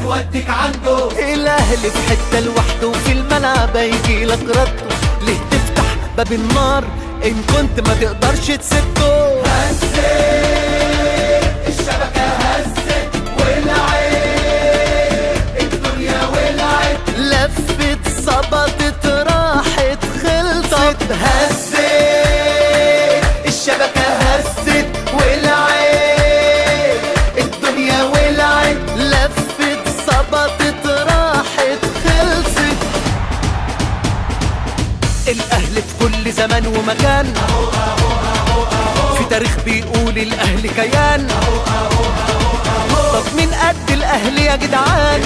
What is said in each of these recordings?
ونوديك عنده الاهلي في حته لوحده وفي الملعب هيجي لك رده ليه تفتح باب النار ان كنت ما تقدرش تسده هزت الشبكة هزت ولعت الدنيا ولعت لفت ظبطت راحت خلصت هزت الشبكة هزت ولعت الدنيا ولعت لفت ظبطت راحت خلصت الاهلي في كل زمان ومكان في تاريخ بيقول الاهلي كيان طب مين قد الاهلي يا جدعان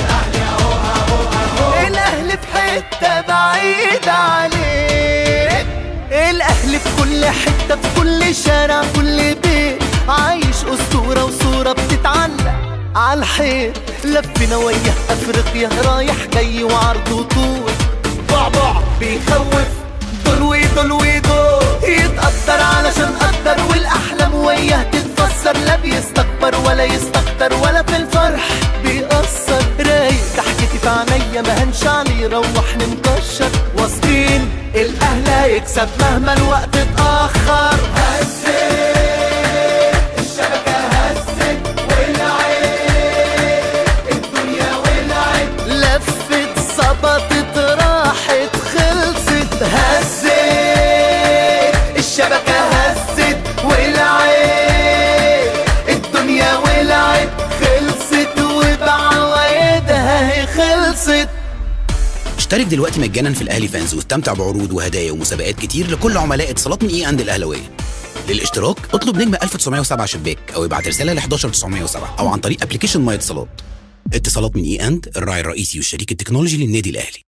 الاهلي في حته بعيد عليك الاهلي في كل حته في كل شارع كل بيت عايش اسطوره وصوره بتتعلق على الحيط لفينا وياه افريقيا رايح جاي وعرض وطول بعبع بيخوف دول ودول ودول يتقدر علشان قدر والاحلام وياه تتفسر لا بيستكبر ولا يستكتر ولا في الفرح بيأثر رايق ضحكتي في عينيا ما هنش عليه يروح مكشر واثقين الاهلي هيكسب مهما الوقت اتاخر هزت الشبكة هزت ولعت الدنيا ولعت لفت ظبطت راحت خلصت هزت الشبكة هزت ولعت الدنيا ولعت خلصت وبعوايدها هي خلصت اشترك دلوقتي مجانا في الاهلي فانز واستمتع بعروض وهدايا ومسابقات كتير لكل عملاء اتصالات من اي اند الاهلاويه للاشتراك اطلب نجم 1907 شباك او ابعت رساله ل 11907 او عن طريق ابلكيشن ماي اتصالات اتصالات من اي اند الراعي الرئيسي والشريك التكنولوجي للنادي الاهلي